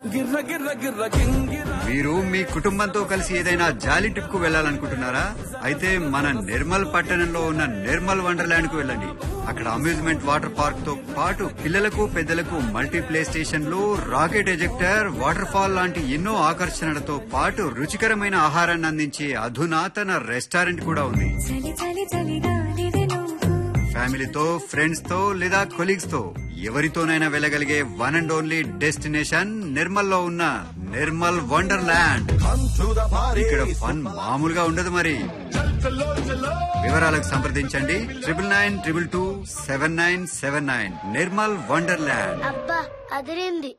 గిర్ర గిర్ర గిర్ర గింగిర మీరు మీ కుటుంబంతో కలిసి ఏదైనా జాలీ ట్రిప్ కు వెళ్ళాలనుకుంటున్నారా అయితే మన నిర్మల్ పట్టణంలో ఉన్న నిర్మల్ వండర్లాండ్ కు వెళ్ళండి అక్కడ అమ్యూజ్మెంట్ వాటర్ పార్క్ తో పాటు పిల్లలకు పెద్దలకు మల్టీ ప్లే స్టేషన్లు రాకెట్ ఎజెక్టర్ వాటర్ ఫాల్ లాంటి ఎన్నో ఆకర్షణలతో పాటు రుచికరమైన ఆహారాన్ని అందించే అధునాతన రెస్టారెంట్ కూడా ఉంది చలి చలి చలిగాలివే నువ్వు ఫ్యామిలీతో ఫ్రెండ్స్ తో లేదా కొలీగ్స్ తో ఎవరితోనైనా వెళ్ళగలిగే one and only destination Nirmal లో ఉన్న నిర్మల్ వండర్లాండ్ ఇక్కడ ఫన్ మామూలుగా ఉండదు మరి వివరాలకు సంప్రదించండి triple nine triple two seven nine seven nine Nirmal wonderland అబ్బా అదిరింది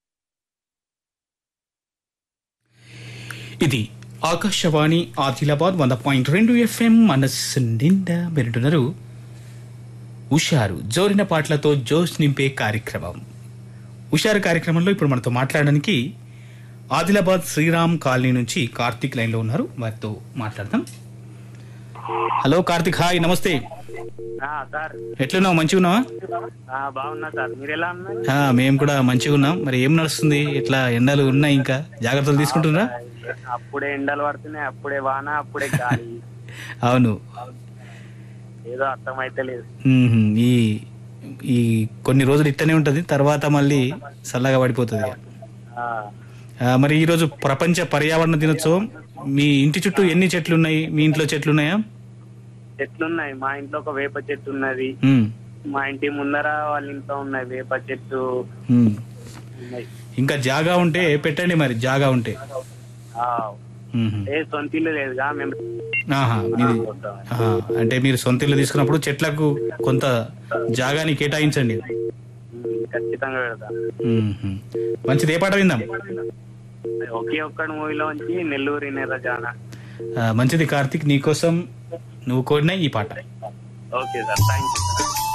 ఇది ఆకాశవాణి ఆదిలాబాద్ వంద పాయింట్ రెండు ఎఫ్ఎం మనస్సు నిండా మెరుటున్నారు ఉషారు జోరిన పాటలతో జోష్ నింపే కార్యక్రమం ఉషారు కార్యక్రమంలో ఇప్పుడు మనతో మాట్లాడడానికి ఆదిలాబాద్ శ్రీరామ్ కాలనీ నుంచి కార్తీక్ లైన్లో ఉన్నారు వారితో మాట్లాడదాం హలో కార్తీక్ హాయ్ నమస్తే ఆ, సార్ ఎట్లున్నావు మంచిగా ఉన్నావా ఆ, బాగున్నా సార్ మీరు ఎలా ఉన్నారు ఆ, మేము కూడా మంచిగా ఉన్నాం మరి ఏం నడుస్తుంది ఎట్లా ఎండలు ఉన్నాయి ఇంకా జాగ్రత్తలు తీసుకుంటున్నారా అప్పుడే ఎండలు పడుతున్నాయి అప్పుడే వాన అప్పుడే గాలి అవును ఏదో అర్థమైతే లేదు మ్మ్. ఈ ఈ కొన్ని రోజులు ఇట్టనే ఉంటది తర్వాత మళ్ళీ చల్లగా పడిపోతుంది ఇక. ఆ, ఆ, మరి ఈరోజు ప్రపంచ పర్యావరణ దినోత్సవం మీ ఇంటి చుట్టూ ఎన్ని చెట్లు ఉన్నాయి మీ ఇంట్లో చెట్లు ఉన్నాయా చెట్లున్నాయి మా ఇంట్లో ఒక వేప చెట్టు ఉన్నది మ్మ్. మా ఇంటి ముందర వాళ్ళ ఇంట్లో ఉన్నాయి వేప చెట్టు మ్మ్. ఉన్నాయి ఇంకా జాగా ఉంటే పెట్టండి మరి జాగా ఉంటే ఆ, మ్మ్. ఏ సొంతిల్లు లేదుగా మేము ఆహా మీది ఆహా. అంటే మీరు సొంత ఇల్లు తీసుకున్నప్పుడు చెట్లకు కొంత జాగాని కేటాయించండి ఉమ్, ఖచ్చితంగా పెడతా మ్మ్. మంచిది ఏ పాట విందాం ఒకే ఒక్కడి మూవీలో ఉంచి నెల్లూరి నెర్రజాన ఆ, మంచిది కార్తీక్ నీకోసం నువ్వు కోరిన ఈ పాట okay sir thank you sir